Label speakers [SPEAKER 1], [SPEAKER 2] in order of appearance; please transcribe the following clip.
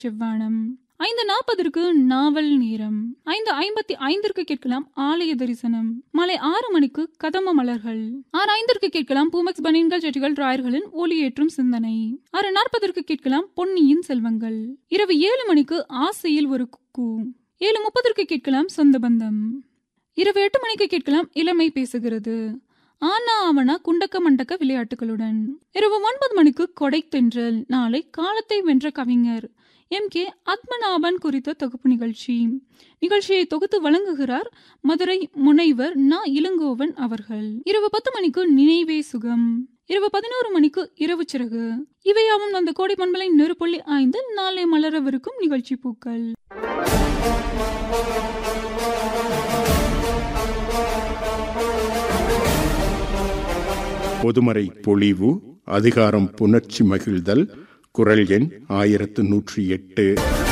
[SPEAKER 1] செவ்வானம் ஐந்து நாற்பதற்கு நாவல் நேரம் ஐந்து ஐம்பத்தி ஐந்திற்கு கேட்கலாம் ஆலய தரிசனம் மாலை ஆறு மணிக்கு கதம்ப மலர்கள் ஆறு ஐந்திற்கு கேட்கலாம் பூமெக்ஸ் பனியன்கள் ஜெட்டிகள் ராயர்களின் ஒளியேற்றும் சிந்தனை ஆறு நாற்பதற்கு கேட்கலாம் பொன்னியின் செல்வங்கள் இரவு ஏழு மணிக்கு ஆசையில் ஒரு குக்கு ஏழு முப்பதற்கு கேட்கலாம் சொந்த பந்தம் இரவு எட்டு மணிக்கு கேட்கலாம் இளமை பேசுகிறது ஆனா அவனா குண்டக்க மண்டக்க விளையாட்டுகளுடன் இரவு ஒன்பது மணிக்கு கொடை தென்றல் நாளை காலத்தை வென்ற கவிஞர் எம் கே அத்மநாபன் குறித்த தொகுப்பு நிகழ்ச்சி நிகழ்ச்சியை தொகுத்து வழங்குகிறார் மதுரை முனைவர் நா இளங்கோவன் அவர்கள் இரவு பத்து மணிக்கு நினைவே சுகம் இரவு பதினோரு மணிக்கு இரவு சிறகு இவையாவும் அந்த கோடை பண்பலை நெருப்புள்ளி ஐந்து நாளை மலரவிருக்கும் நிகழ்ச்சி பூக்கள்
[SPEAKER 2] பொதுமறை பொழிவு அதிகாரம் புணர்ச்சி மகிழ்தல் குரல் எண் ஆயிரத்து நூற்றி எட்டு